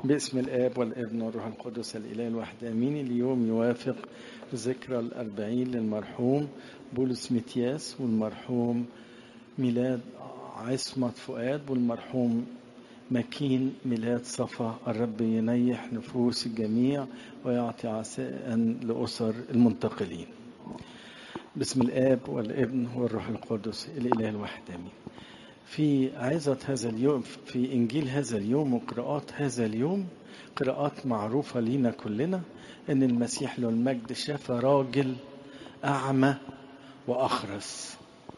باسم الآب والابن والروح القدس الإله الواحد آمين اليوم يوافق ذكرى الأربعين للمرحوم بولس متياس والمرحوم ميلاد عصمت فؤاد والمرحوم مكين ميلاد صفا الرب ينيح نفوس الجميع ويعطي عساء لأسر المنتقلين باسم الآب والابن والروح القدس الإله الواحد آمين في عظة هذا اليوم في إنجيل هذا اليوم وقراءات هذا اليوم قراءات معروفة لينا كلنا إن المسيح له المجد شاف راجل أعمى وأخرس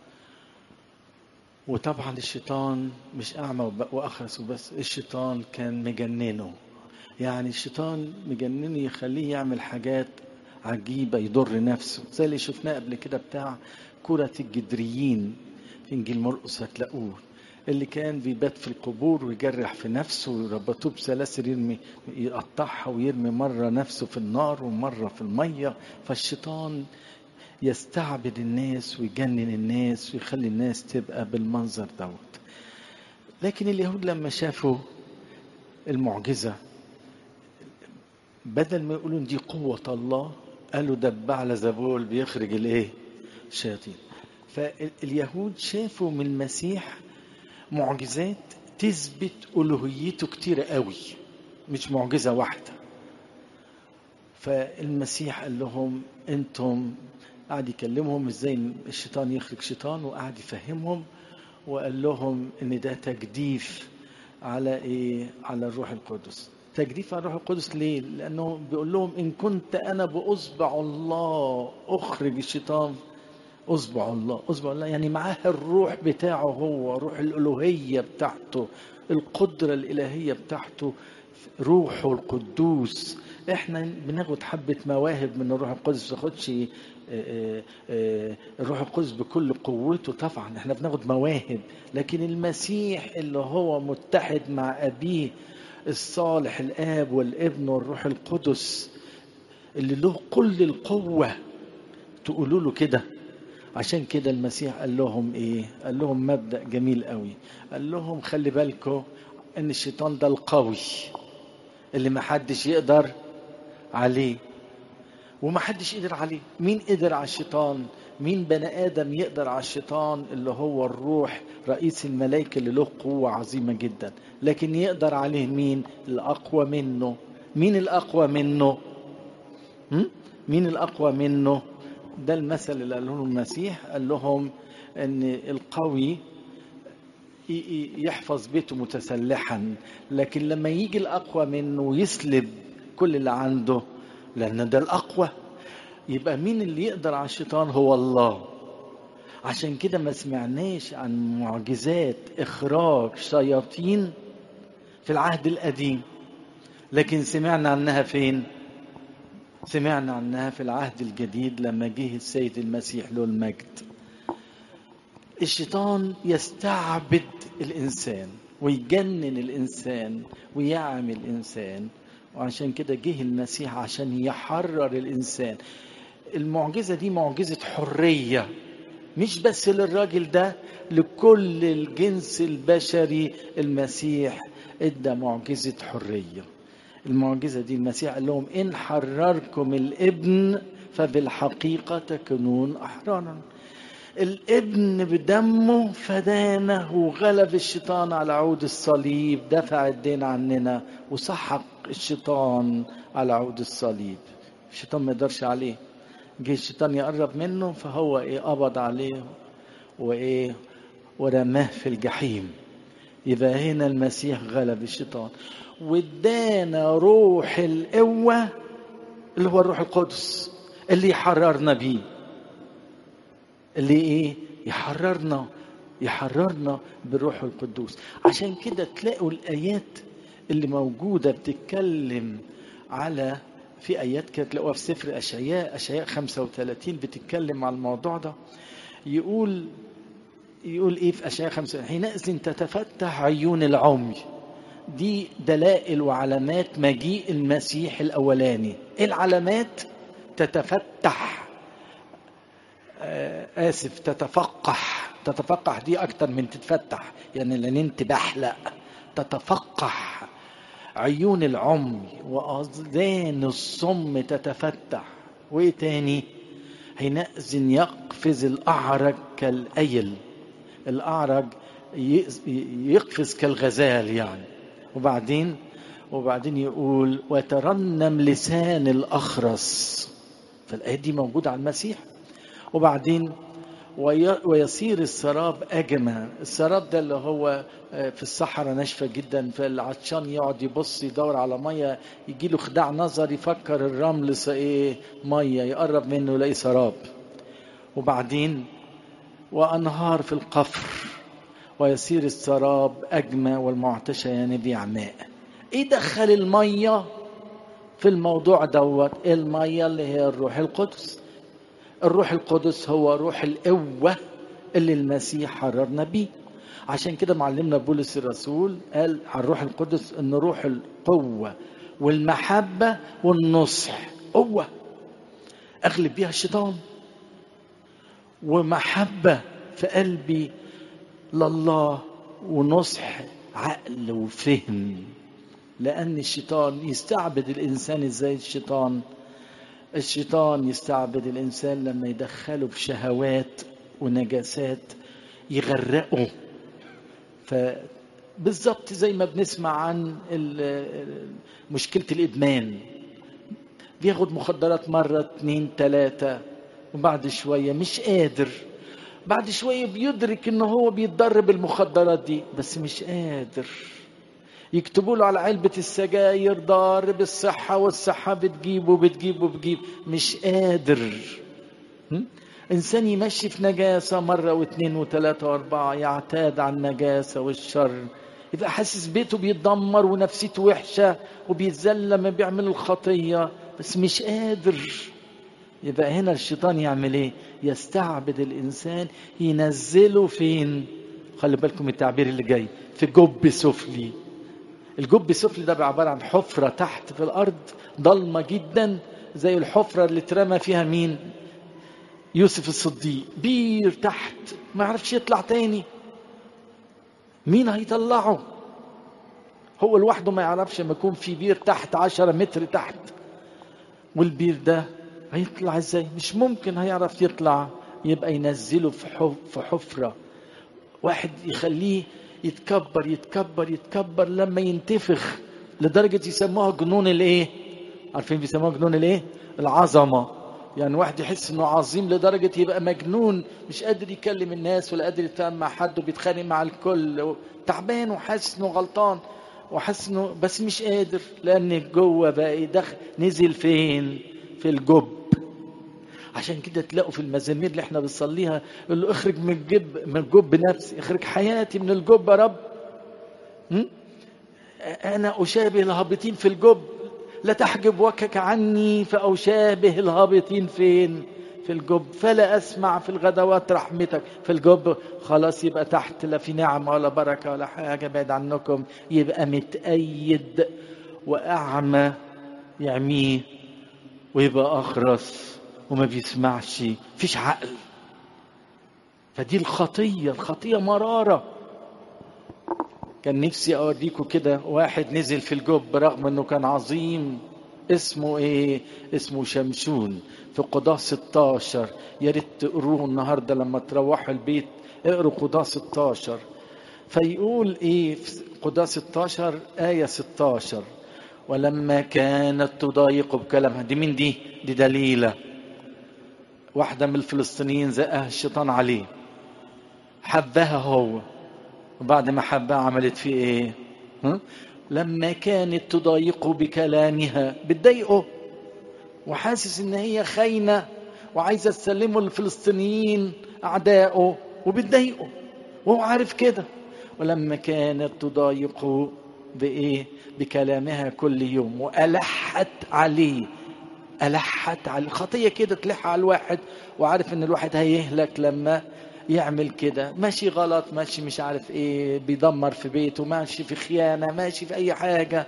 وطبعا الشيطان مش أعمى وأخرس وبس الشيطان كان مجننه يعني الشيطان مجننه يخليه يعمل حاجات عجيبة يضر نفسه زي اللي شفناه قبل كده بتاع كرة الجدريين في إنجيل مرقس هتلاقوه اللي كان بيبات في القبور ويجرح في نفسه ويربطوه بسلاسل يرمي يقطعها ويرمي مرة نفسه في النار ومرة في المية فالشيطان يستعبد الناس ويجنن الناس ويخلي الناس تبقى بالمنظر دوت لكن اليهود لما شافوا المعجزة بدل ما يقولوا دي قوة الله قالوا دب على زبول بيخرج الايه الشياطين فاليهود شافوا من المسيح معجزات تثبت ألوهيته كتير قوي مش معجزة واحدة فالمسيح قال لهم انتم قعد يكلمهم ازاي الشيطان يخرج شيطان وقعد يفهمهم وقال لهم ان ده تجديف على ايه على الروح القدس تجديف على الروح القدس ليه لانه بيقول لهم ان كنت انا باصبع الله اخرج الشيطان اصبع الله اصبع الله يعني معاه الروح بتاعه هو روح الالوهيه بتاعته القدره الالهيه بتاعته روحه القدوس احنا بناخد حبه مواهب من الروح القدس ما بناخدش الروح القدس بكل قوته طبعا احنا بناخد مواهب لكن المسيح اللي هو متحد مع ابيه الصالح الاب والابن والروح القدس اللي له كل القوه تقولوا له كده عشان كده المسيح قال لهم ايه قال لهم مبدا جميل قوي قال لهم خلي بالكم ان الشيطان ده القوي اللي ما حدش يقدر عليه وما حدش قدر عليه مين قدر على الشيطان مين بني ادم يقدر على الشيطان اللي هو الروح رئيس الملائكه اللي له قوه عظيمه جدا لكن يقدر عليه مين الاقوى منه مين الاقوى منه م? مين الاقوى منه ده المثل اللي قاله المسيح قال لهم ان القوي يحفظ بيته متسلحا لكن لما يجي الاقوى منه ويسلب كل اللي عنده لان ده الاقوى يبقى مين اللي يقدر على الشيطان هو الله عشان كده ما سمعناش عن معجزات اخراج شياطين في العهد القديم لكن سمعنا عنها فين سمعنا عنها في العهد الجديد لما جه السيد المسيح له المجد الشيطان يستعبد الانسان ويجنن الانسان ويعمل الانسان وعشان كده جه المسيح عشان يحرر الانسان المعجزه دي معجزه حريه مش بس للراجل ده لكل الجنس البشري المسيح ادى معجزه حريه المعجزه دي المسيح قال لهم ان حرركم الابن فبالحقيقه تكونون احرارا الابن بدمه فدانا وغلب الشيطان على عود الصليب دفع الدين عننا وسحق الشيطان على عود الصليب الشيطان ما يقدرش عليه جه الشيطان يقرب منه فهو ايه قبض عليه وايه ورماه في الجحيم يبقى هنا المسيح غلب الشيطان وادانا روح القوة اللي هو الروح القدس اللي يحررنا بيه اللي ايه يحررنا يحررنا بالروح القدوس عشان كده تلاقوا الايات اللي موجوده بتتكلم على في ايات كده تلاقوها في سفر اشعياء اشعياء 35 بتتكلم على الموضوع ده يقول يقول ايه في اشعياء 35 حينئذ تتفتح عيون العمي دي دلائل وعلامات مجيء المسيح الاولاني ايه العلامات تتفتح آسف تتفقح تتفقح دي أكتر من تتفتح يعني لأن أنت بحلق تتفقح عيون العمي وأذان الصم تتفتح وإيه تاني حينئذ يقفز الأعرج كالأيل الأعرج يقفز كالغزال يعني وبعدين وبعدين يقول وترنم لسان الأخرس فالآية دي موجودة على المسيح وبعدين ويصير السراب أجمع السراب ده اللي هو في الصحراء ناشفة جدا فالعطشان يقعد يبص يدور على مية يجي له خداع نظر يفكر الرمل ايه مية يقرب منه يلاقي سراب وبعدين وأنهار في القفر ويصير السراب أجمى والمعتشى ينبيع ماء إيه دخل المية في الموضوع دوت المية اللي هي الروح القدس الروح القدس هو روح القوة اللي المسيح حررنا بيه عشان كده معلمنا بولس الرسول قال على الروح القدس ان روح القوة والمحبة والنصح قوة اغلب بيها الشيطان ومحبة في قلبي لله ونصح عقل وفهم لأن الشيطان يستعبد الإنسان إزاي الشيطان الشيطان يستعبد الإنسان لما يدخله في شهوات ونجاسات يغرقه فبالظبط زي ما بنسمع عن مشكلة الإدمان بياخد مخدرات مرة اتنين تلاتة وبعد شوية مش قادر بعد شوية بيدرك ان هو بيتضرب المخدرات دي بس مش قادر يكتبوا له على علبة السجاير ضار بالصحة والصحة بتجيبه بتجيبه بتجيب مش قادر إنسان يمشي في نجاسة مرة واثنين وثلاثة وأربعة يعتاد على النجاسة والشر يبقى حاسس بيته بيتدمر ونفسيته وحشة وبيتذل لما بيعمل الخطية بس مش قادر يبقى هنا الشيطان يعمل ايه يستعبد الانسان ينزله فين خلي بالكم التعبير اللي جاي في جب سفلي الجب السفلي ده عبارة عن حفرة تحت في الأرض ضلمة جدا زي الحفرة اللي اترمى فيها مين يوسف الصديق بير تحت ما عرفش يطلع تاني مين هيطلعه هو لوحده ما يعرفش ما يكون في بير تحت عشرة متر تحت والبير ده هيطلع ازاي مش ممكن هيعرف يطلع يبقى ينزله في في حفرة واحد يخليه يتكبر يتكبر يتكبر لما ينتفخ لدرجة يسموها جنون الايه عارفين بيسموها جنون الايه العظمة يعني واحد يحس انه عظيم لدرجة يبقى مجنون مش قادر يكلم الناس ولا قادر يتفاهم مع حد وبيتخانق مع الكل تعبان وحاسس انه غلطان وحاسس انه بس مش قادر لان جوه بقى دخل نزل فين في الجب عشان كده تلاقوا في المزامير اللي احنا بنصليها يقول له اخرج من الجب من الجب نفسي اخرج حياتي من الجب يا رب م? انا اشابه الهابطين في الجب لا تحجب وجهك عني فاشابه الهابطين فين في الجب فلا اسمع في الغدوات رحمتك في الجب خلاص يبقى تحت لا في نعمه ولا بركه ولا حاجه بعيد عنكم يبقى متأيد واعمى يعميه ويبقى اخرس وما بيسمعش فيش عقل فدي الخطية الخطية مرارة كان نفسي أوريكم كده واحد نزل في الجب رغم أنه كان عظيم اسمه إيه؟ اسمه شمشون في قضاء 16 يا ريت تقروه النهاردة لما تروحوا البيت اقروا قضاء 16 فيقول إيه في قضاء 16 آية 16 ولما كانت تضايق بكلامها دي مين دي؟ دي دليله واحدة من الفلسطينيين زقها الشيطان عليه حبها هو وبعد ما حبها عملت فيه ايه ها؟ لما كانت تضايقه بكلامها بتضايقه وحاسس ان هي خاينة وعايزة تسلمه للفلسطينيين اعدائه وبتضايقه وهو عارف كده ولما كانت تضايقه بايه بكلامها كل يوم والحت عليه ألحت على الخطية كده تلح على الواحد وعارف ان الواحد هيهلك لما يعمل كده ماشي غلط ماشي مش عارف ايه بيدمر في بيته ماشي في خيانة ماشي في اي حاجة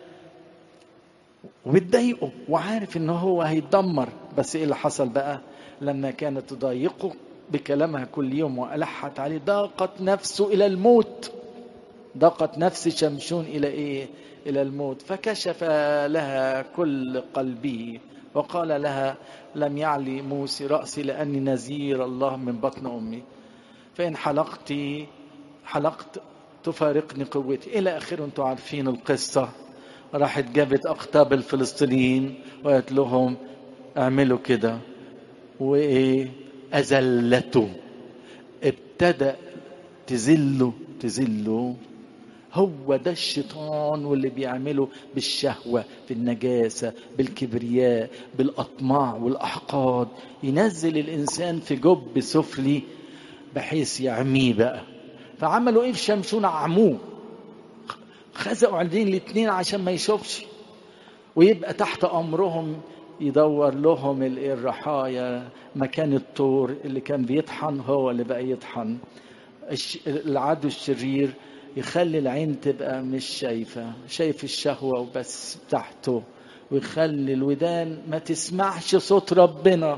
وبتضايقه وعارف ان هو هيتدمر بس ايه اللي حصل بقى لما كانت تضايقه بكلامها كل يوم وألحت عليه ضاقت نفسه إلى الموت ضاقت نفس شمشون إلى إيه إلى الموت فكشف لها كل قلبه وقال لها لم يعلي موسى رأسي لأني نذير الله من بطن أمي فإن حلقت حلقت تفارقني قوتي إلى آخره أنتم عارفين القصة راحت جابت أقطاب الفلسطينيين وقالت لهم اعملوا كده وإيه أذلته ابتدأ تذله تذله هو ده الشيطان واللي بيعمله بالشهوة في النجاسة بالكبرياء بالأطماع والأحقاد ينزل الإنسان في جب سفلي بحيث يعميه بقى فعملوا ايه في شمشون عموه خزقوا عندين الاثنين عشان ما يشوفش ويبقى تحت امرهم يدور لهم الرحايا مكان الطور اللي كان بيطحن هو اللي بقى يطحن العدو الشرير يخلي العين تبقى مش شايفة شايف الشهوة وبس تحته ويخلي الودان ما تسمعش صوت ربنا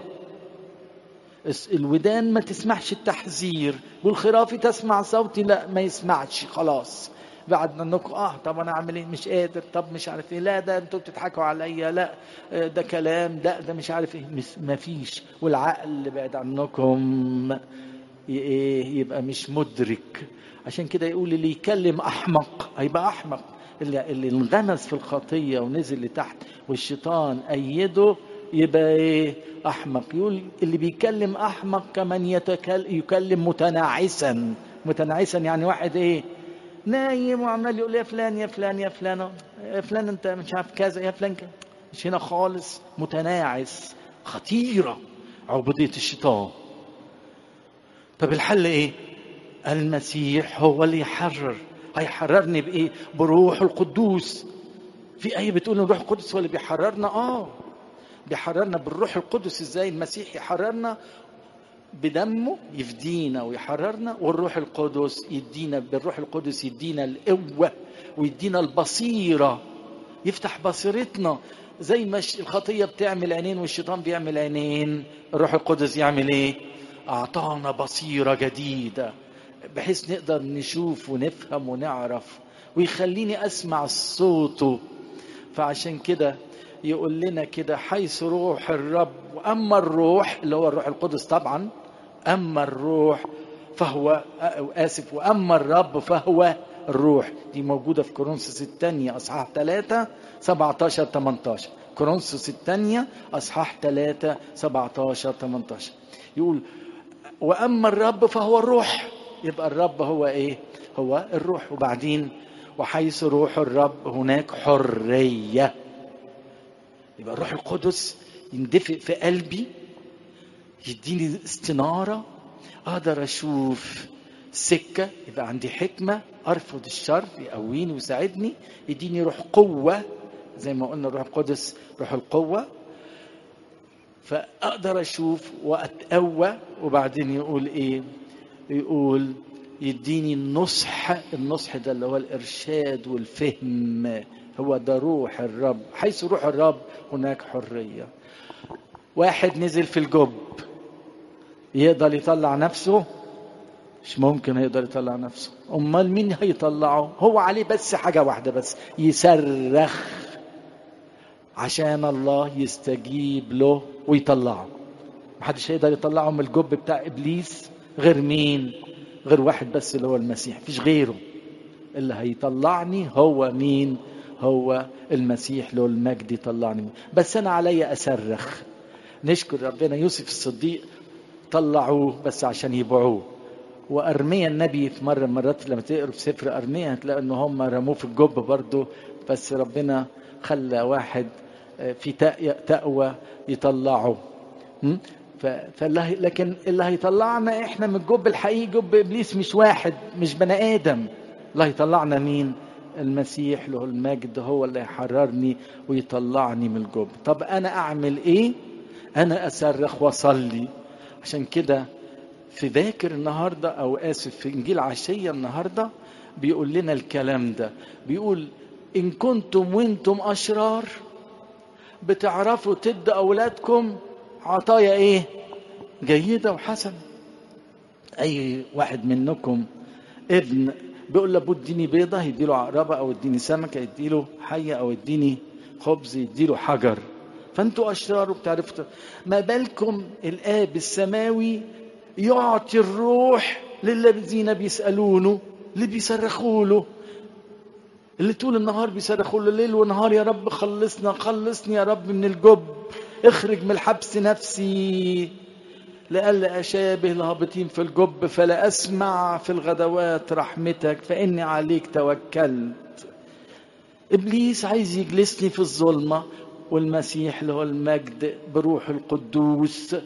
الودان ما تسمعش التحذير والخرافي تسمع صوتي لا ما يسمعش خلاص بعد انكم اه طب انا اعمل ايه مش قادر طب مش عارف ايه لا ده انتوا بتضحكوا عليا لا ده كلام ده ده مش عارف ايه ما فيش والعقل اللي بعد عنكم ايه يبقى مش مدرك عشان كده يقول اللي يكلم احمق هيبقى احمق اللي, اللي انغمس في الخطيه ونزل لتحت والشيطان ايده يبقى ايه احمق يقول اللي بيكلم احمق كمن يتكلم يكلم متناعسا متناعسا يعني واحد ايه نايم وعمال يقول يا فلان يا فلان يا فلان يا فلان انت مش عارف كذا يا فلان كذا مش هنا خالص متناعس خطيره عبوديه الشيطان طب الحل ايه المسيح هو اللي يحرر هيحررني بايه بروح القدوس في ايه بتقول الروح القدس هو اللي بيحررنا اه بيحررنا بالروح القدس ازاي المسيح يحررنا بدمه يفدينا ويحررنا والروح القدس يدينا بالروح القدس يدينا القوة ويدينا البصيرة يفتح بصيرتنا زي ما الخطية بتعمل عينين والشيطان بيعمل عينين الروح القدس يعمل ايه أعطانا بصيرة جديدة بحيث نقدر نشوف ونفهم ونعرف ويخليني أسمع صوته فعشان كده يقول لنا كده حيث روح الرب واما الروح اللي هو الروح القدس طبعا اما الروح فهو اسف واما الرب فهو الروح دي موجوده في كورنثوس الثانيه اصحاح 3 17 18 كورنثوس الثانيه اصحاح 3 17 18 يقول واما الرب فهو الروح يبقى الرب هو ايه هو الروح وبعدين وحيث روح الرب هناك حريه يبقى الروح القدس يندفئ في قلبي يديني استنارة أقدر أشوف سكة يبقى عندي حكمة أرفض الشر يقويني ويساعدني يديني روح قوة زي ما قلنا الروح القدس روح القوة فأقدر أشوف وأتقوى وبعدين يقول إيه يقول يديني النصح النصح ده اللي هو الإرشاد والفهم هو ده روح الرب حيث روح الرب هناك حرية واحد نزل في الجب يقدر يطلع نفسه مش ممكن يقدر يطلع نفسه امال مين هيطلعه هو عليه بس حاجة واحدة بس يصرخ عشان الله يستجيب له ويطلعه محدش هيقدر يطلعه من الجب بتاع ابليس غير مين غير واحد بس اللي هو المسيح مفيش غيره اللي هيطلعني هو مين هو المسيح له المجد يطلعني بس انا عليا اصرخ نشكر ربنا يوسف الصديق طلعوه بس عشان يبيعوه وارميا النبي في مره مرات لما تقروا في سفر ارميا هتلاقوا ان هم رموه في الجب برضه بس ربنا خلى واحد في تقوى يطلعه فالله لكن اللي هيطلعنا احنا من الجب الحقيقي جب ابليس مش واحد مش بني ادم اللي هيطلعنا مين المسيح له المجد هو اللي يحررني ويطلعني من الجب طب انا اعمل ايه انا اصرخ واصلي عشان كده في باكر النهارده او اسف في انجيل عشيه النهارده بيقول لنا الكلام ده بيقول ان كنتم وانتم اشرار بتعرفوا تدوا اولادكم عطايا ايه جيده وحسنه اي واحد منكم ابن بيقول لابوه اديني بيضه يديله عقربه او اديني سمكه يديله حية أو اديني خبز يديله حجر فانتوا أشرار وبتعرفوا ما بالكم الآب السماوي يعطي الروح للذين بيسألونه اللي بيصرخوا له اللي طول النهار بيصرخوا له ليل ونهار يا رب خلصنا خلصني يا رب من الجب اخرج من الحبس نفسي لئلا أشابه الهابطين في الجب فلا أسمع في الغدوات رحمتك فإني عليك توكلت إبليس عايز يجلسني في الظلمة والمسيح اللي هو المجد بروح القدوس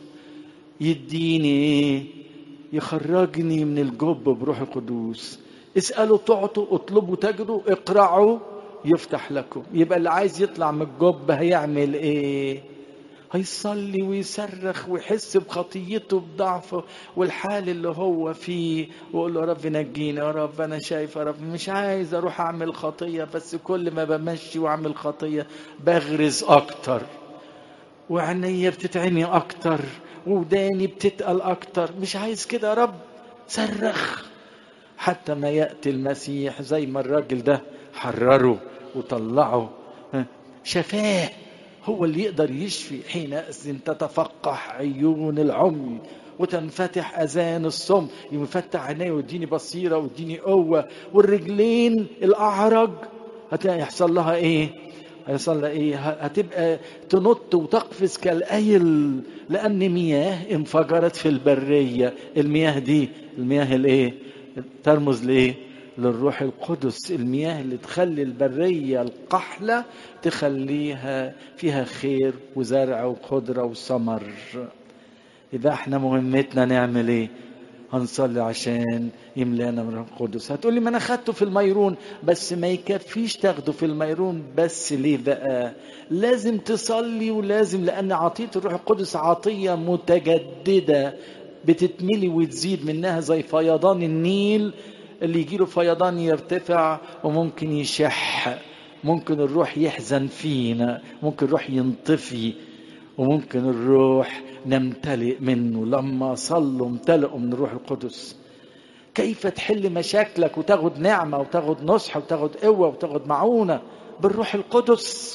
يديني يخرجني من الجب بروح القدوس اسألوا تعطوا اطلبوا تجروا اقرعوا يفتح لكم يبقى اللي عايز يطلع من الجب هيعمل ايه هيصلي ويصرخ ويحس بخطيته بضعفه والحال اللي هو فيه ويقول له يا رب نجيني يا رب انا شايف يا رب مش عايز اروح اعمل خطيه بس كل ما بمشي واعمل خطيه بغرز اكتر وعينيا بتتعمي اكتر وداني بتتقل اكتر مش عايز كده يا رب صرخ حتى ما ياتي المسيح زي ما الراجل ده حرره وطلعه شفاه هو اللي يقدر يشفي حينئذ تتفقح عيون العمي وتنفتح اذان الصم يفتح عينيه ويديني بصيره ويديني قوه والرجلين الاعرج هيحصل لها ايه؟ هيحصل لها ايه؟ هتبقى تنط وتقفز كالايل لان مياه انفجرت في البريه، المياه دي المياه الايه؟ ترمز لايه؟ للروح القدس المياه اللي تخلي البرية القحلة تخليها فيها خير وزرع وخضرة وثمر إذا احنا مهمتنا نعمل ايه هنصلي عشان يملانا من الروح القدس هتقولي ما انا خدته في الميرون بس ما يكفيش تاخده في الميرون بس ليه بقى لازم تصلي ولازم لان عطية الروح القدس عطية متجددة بتتملي وتزيد منها زي فيضان النيل اللي يجيله فيضان يرتفع وممكن يشح ممكن الروح يحزن فينا ممكن الروح ينطفي وممكن الروح نمتلئ منه لما صلوا امتلئوا من الروح القدس كيف تحل مشاكلك وتاخد نعمة وتاخد نصح وتاخد قوة وتاخد معونة بالروح القدس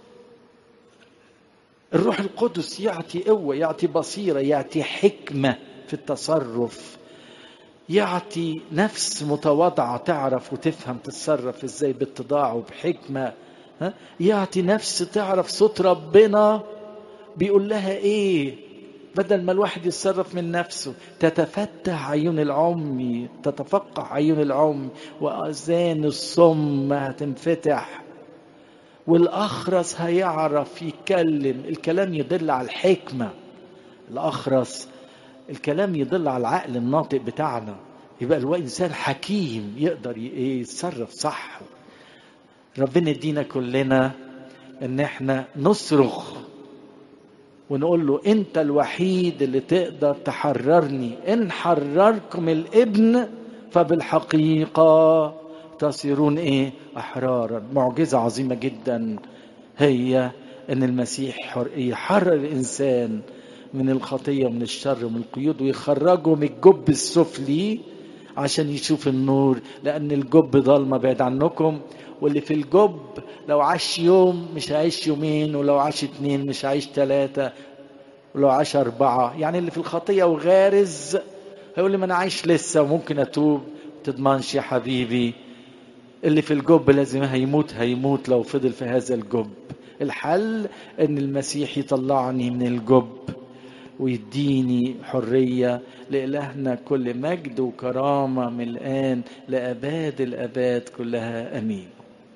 الروح القدس يعطي قوة يعطي بصيرة يعطي حكمة في التصرف يعطي نفس متواضعة تعرف وتفهم تتصرف ازاي باتضاع وبحكمة ها؟ يعطي نفس تعرف صوت ربنا بيقول لها ايه بدل ما الواحد يتصرف من نفسه تتفتح عيون العمي تتفقع عيون العمي وأذان الصم هتنفتح والأخرس هيعرف يتكلم الكلام يدل على الحكمة الأخرس الكلام يدل على العقل الناطق بتاعنا يبقى الواحد انسان حكيم يقدر يتصرف صح ربنا يدينا كلنا ان احنا نصرخ ونقول له انت الوحيد اللي تقدر تحررني ان حرركم الابن فبالحقيقه تصيرون ايه احرارا معجزه عظيمه جدا هي ان المسيح يحرر الانسان من الخطية ومن الشر ومن القيود ويخرجه من الجب السفلي عشان يشوف النور لأن الجب ضلمة بعيد عنكم واللي في الجب لو عاش يوم مش هيعيش يومين ولو عاش اتنين مش هيعيش تلاتة ولو عاش أربعة يعني اللي في الخطية وغارز هيقول لي ما أنا عايش لسه وممكن أتوب تضمنش يا حبيبي اللي في الجب لازم هيموت هيموت لو فضل في هذا الجب الحل ان المسيح يطلعني من الجب ويديني حرية لإلهنا كل مجد وكرامة من الآن لأباد الأباد كلها أمين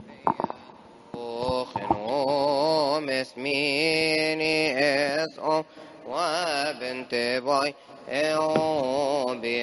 خنوم اسميني اسقم وبنت باي